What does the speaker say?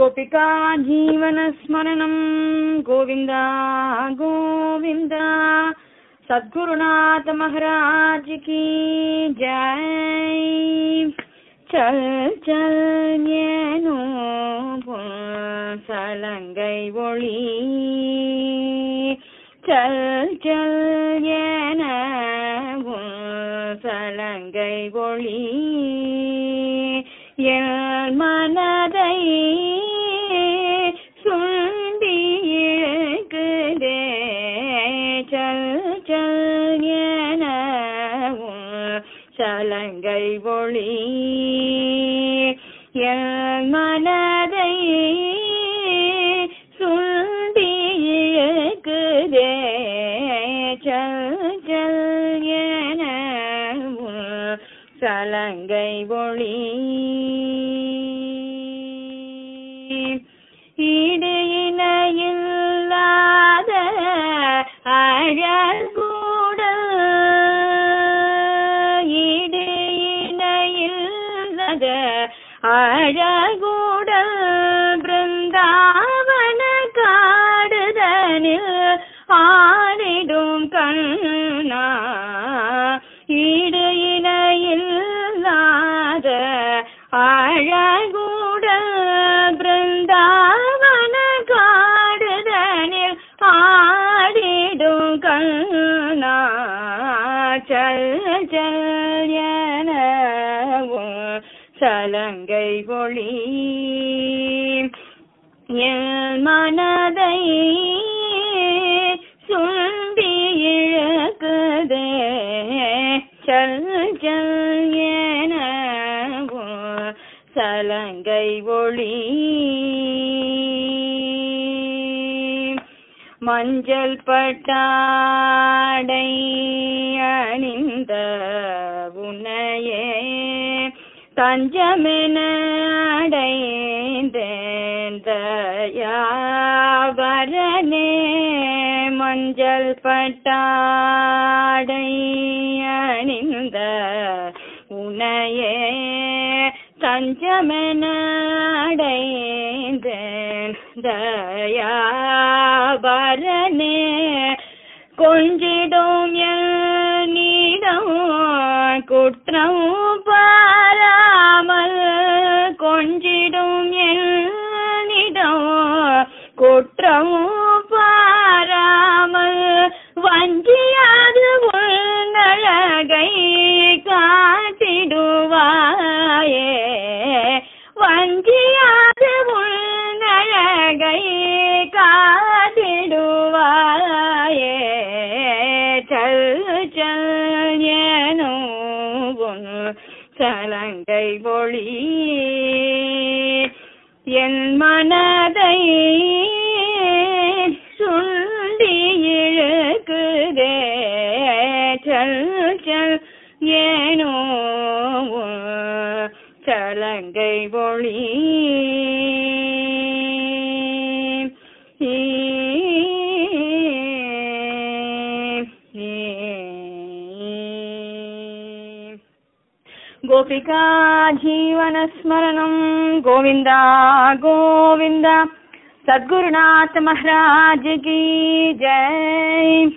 गोपिका जीवनस्मरणं गोविन्द गोविन्द सद्गुरुनाथ महाराज की जय चल चल ஏனோ சலங்கை ஒளி சல் சல் என சலங்கை ஒளி என் மனதை சுண்டி இழுக்குதே சல் சல் என சலங்கை ஒளி என் மனதை சுண்டி இழுக்குதே சல் சல் என சலங்கை ஒளி ஈடு இணையில்லாத அழகூட ஈடு இணையில்லாத அழகூட பிருந்தாவன காடுதனில் ஆடிடும் கண்ணா ஈடு இணையில்லாத அழகூட பிருந்தாவன காடுதனில் ஆடிடும் கண்ணா சல் சல் எனவும் சலங்கை ஒளி என் மனதை சுண்டி இழக்குதே சல் சல் எனவும் சலங்கை ஒளி மஞ்சள் பட்டாடை அணிந்த உன்னையே தஞ்சமென அடைந்தேன் தயாபரனே மஞ்சள் பட்டாடை அணிந்த உனையே தஞ்சமென அடைந்தேன் தயாபரனே கொஞ்சிடும் நீடம் குற்றம் பாராமல் கொஞ்சிடும் என்னிடம் குற்றம் பாராமல் வஞ்சியாது உன்னழகை காட்டிடுவாயே வஞ்சியாது உன்னழகை காட்டிடுவாயே சல் சல் ஏனோ சலங்கை ஒளி என் மனதை சுண்டி இழுக்குதே சல் சல் ஏனோ சலங்கை ஒளி गोपिका जीवनस्मरणं गोविन्द गोविन्द सद्गुरुनाथ महाराज की जय